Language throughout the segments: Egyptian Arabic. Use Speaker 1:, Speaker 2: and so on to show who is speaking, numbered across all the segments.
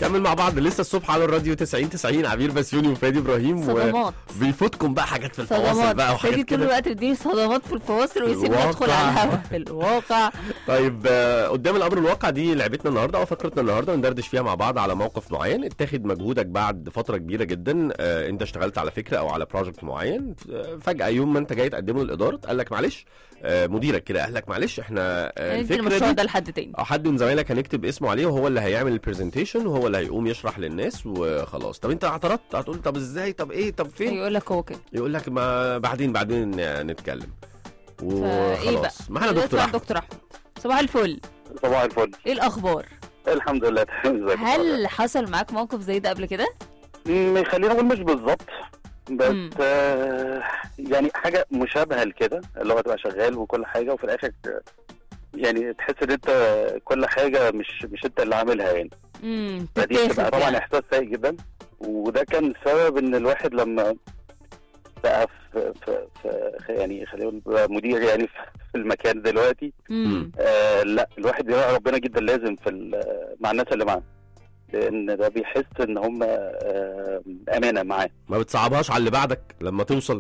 Speaker 1: كمل مع بعض لسه الصبح على الراديو 90 90 عبير بسيوني وفادي ابراهيم
Speaker 2: صدمات
Speaker 1: وبيفوتكم بقى حاجات في الفواصل
Speaker 2: صدمات
Speaker 1: بقى
Speaker 2: فادي
Speaker 1: وحاجات
Speaker 2: طول
Speaker 1: كده
Speaker 2: الوقت بيديني صدمات في الفواصل ويسيبني
Speaker 1: الواقع.
Speaker 2: ادخل على الهوا في الواقع
Speaker 1: طيب آه، قدام الامر الواقع دي لعبتنا النهارده او فقرتنا النهارده ندردش فيها مع بعض على موقف معين اتاخد مجهودك بعد فتره كبيره جدا آه، انت اشتغلت على فكره او على بروجكت معين آه، فجاه يوم ما انت جاي تقدمه للاداره قال لك معلش آه، مديرك كده قال لك معلش احنا آه،
Speaker 2: ندي
Speaker 1: الفكره
Speaker 2: المشروع
Speaker 1: دي
Speaker 2: ده لحد تاني
Speaker 1: أو حد من زمايلك هنكتب اسمه عليه وهو اللي هيعمل البرزنتيشن وهو اللي هيقوم يشرح للناس وخلاص طب انت اعترضت هتقول طب ازاي طب ايه طب فين
Speaker 2: يقول لك هو كده
Speaker 1: يقول لك ما بعدين بعدين نتكلم
Speaker 2: فايه بقى
Speaker 1: وخلاص معانا
Speaker 2: دلوقتي
Speaker 1: دكتور
Speaker 2: مع
Speaker 1: احمد
Speaker 2: دكتور احمد صباح الفل
Speaker 3: صباح الفل
Speaker 2: ايه الاخبار
Speaker 3: الحمد لله تمام ازيك
Speaker 2: هل حصل معاك موقف زي ده قبل كده
Speaker 3: م- خلينا نقول مش بالظبط
Speaker 2: مم.
Speaker 3: بس آه يعني حاجه مشابهه لكده اللي هو تبقى شغال وكل حاجه وفي الاخر آه، يعني تحس ان انت كل حاجه مش مش انت اللي عاملها يعني
Speaker 2: امم
Speaker 3: فدي بتبقى
Speaker 2: تتاخد
Speaker 3: طبعا
Speaker 2: يعني.
Speaker 3: احساس سيء جدا وده كان سبب ان الواحد لما بقى في, في, في يعني خلينا نقول بقى مدير يعني في في المكان دلوقتي
Speaker 2: امم
Speaker 3: آه لا الواحد بيراعي ربنا جدا لازم في ال- مع الناس اللي معاه لان ده بيحس ان هم آه امانه معاه
Speaker 1: ما بتصعبهاش على اللي بعدك لما توصل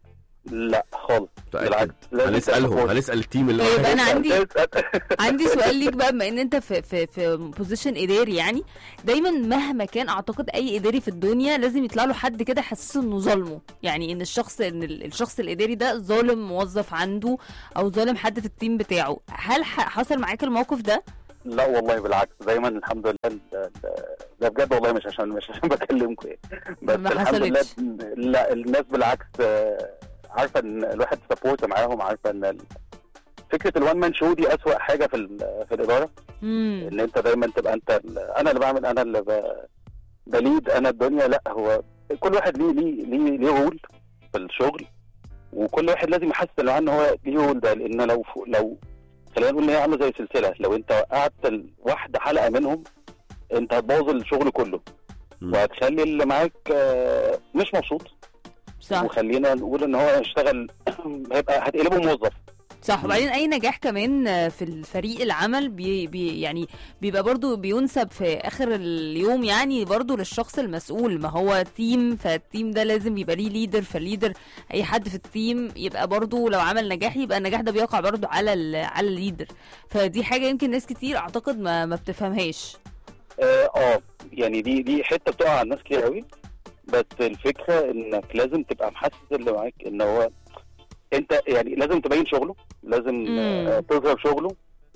Speaker 3: لا خالص
Speaker 1: متأكد؟
Speaker 3: بالعكس لازم
Speaker 1: هنسالهم
Speaker 3: تاخد-
Speaker 1: هنسال التيم اللي
Speaker 2: طيب
Speaker 1: معاك.
Speaker 2: انا عندي
Speaker 3: اسأل.
Speaker 2: عندي سؤال ليك بقى بما ان انت في في في بوزيشن اداري يعني دايما مهما كان اعتقد اي اداري في الدنيا لازم يطلع له حد كده يحسسه انه ظالمه يعني ان الشخص ان ال- الشخص الاداري ده ظالم موظف عنده او ظالم حد في التيم بتاعه هل ح- حصل معاك الموقف ده
Speaker 3: لا والله بالعكس دايما الحمد لله ال- ال- ده بجد والله مش عشان مش عشان بكلمكم يعني بس
Speaker 2: ما
Speaker 3: الحمد لله
Speaker 2: حصلتش.
Speaker 3: لا الناس بالعكس آه، عارفه ان الواحد سبورت معاهم عارفه ان ال- فكره الوان مان شو دي اسوأ حاجه في ال- في الاداره
Speaker 2: امم
Speaker 3: ان انت دايما تبقى انت ال- انا اللي بعمل انا اللي ب- بليد انا الدنيا لا هو كل واحد ليه ليه ليه ليه رول في الشغل وكل واحد لازم يحس اللي عنه هو ليه رول ده لان لو فوق لو خلينا نقول ان هي عامله زي سلسله لو انت وقعت ال- واحده حلقه منهم انت هتبوظ الشغل كله
Speaker 1: مم.
Speaker 3: وهتخلي اللي معاك آه، مش مبسوط
Speaker 2: صح
Speaker 3: وخلينا نقول ان هو هيشتغل هيبقى هتقلبه موظف
Speaker 2: صح وبعدين اي نجاح كمان آه، في الفريق العمل بي بي يعني بيبقى برضو بينسب في اخر اليوم يعني برضو للشخص المسؤول ما هو تيم فالتيم ده لازم يبقى ليه ليدر فالليدر اي حد في التيم يبقى برضو لو عمل نجاح يبقى النجاح ده بيقع برضو على ال على الليدر فدي حاجه يمكن ناس كتير اعتقد ما ما بتفهمهاش
Speaker 3: اه آه، يعني دي دي حته بتقع على الناس كتير قوي بس الفكره انك لازم تبقى محسس اللي معاك ان هو انت يعني لازم تبين شغله لازم
Speaker 2: مم.
Speaker 3: آه تظهر شغله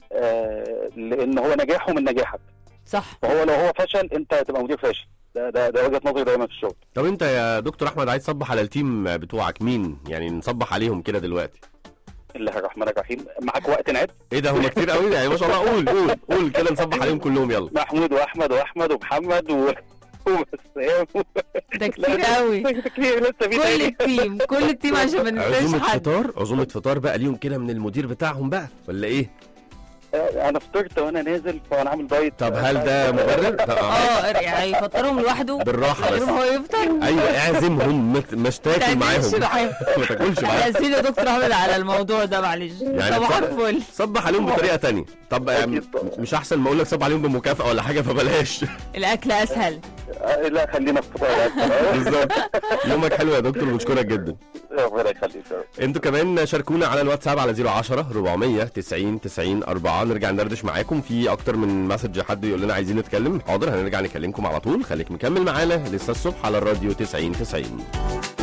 Speaker 3: آه لان هو نجاحه من نجاحك
Speaker 2: صح
Speaker 3: فهو لو هو فشل انت هتبقى مدير فاشل ده ده ده وجهه نظري دايما في الشغل
Speaker 1: طب انت يا دكتور احمد عايز تصبح على التيم بتوعك مين يعني نصبح عليهم كده دلوقتي
Speaker 3: الله الرحمن الرحيم معاك وقت نعد
Speaker 1: ايه ده هم كتير قوي يعني ما شاء الله قول قول قول كده نصبح عليهم كلهم يلا
Speaker 3: محمود واحمد واحمد ومحمد و وبسام
Speaker 2: ده كتير قوي
Speaker 3: كتير لسه في
Speaker 2: كل
Speaker 3: تاني
Speaker 2: التيم كل التيم عشان ما ننساش
Speaker 1: عزومة
Speaker 2: حد
Speaker 1: فطار عزومة فطار بقى ليهم كده من المدير بتاعهم بقى ولا ايه
Speaker 3: آه، انا فطرت وانا نازل فانا عامل دايت
Speaker 1: طب هل ده مبرر طب
Speaker 2: اه يعني يفطرهم لوحده
Speaker 1: بالراحة بس
Speaker 2: غير هو يفطر
Speaker 1: ايوه اعزمهم ما ت- مش تاكل معاهم
Speaker 2: تعزمش معاهم.
Speaker 1: ما تاكلش معاهم
Speaker 2: اسفين يا دكتور احمد على الموضوع ده معلش
Speaker 1: يعني
Speaker 2: صباح
Speaker 1: بصراحة-
Speaker 2: الفل
Speaker 1: صبح عليهم بطريقه تانية طب آه،
Speaker 3: أكيد طبعا.
Speaker 1: مش احسن ما اقول لك صب عليهم بمكافاه ولا حاجه فبلاش
Speaker 2: الاكل اسهل
Speaker 3: آه، لا خلينا في فطار
Speaker 1: بالظبط يومك حلو يا دكتور بنشكرك جدا
Speaker 3: ربنا يخليك
Speaker 1: انتوا كمان شاركونا على الواتساب على 010 400 90 90 4 نرجع ندردش معاكم في اكتر من مسج حد يقول لنا عايزين نتكلم حاضر هنرجع نكلمكم على طول خليك مكمل معانا لسه الصبح على الراديو 90 90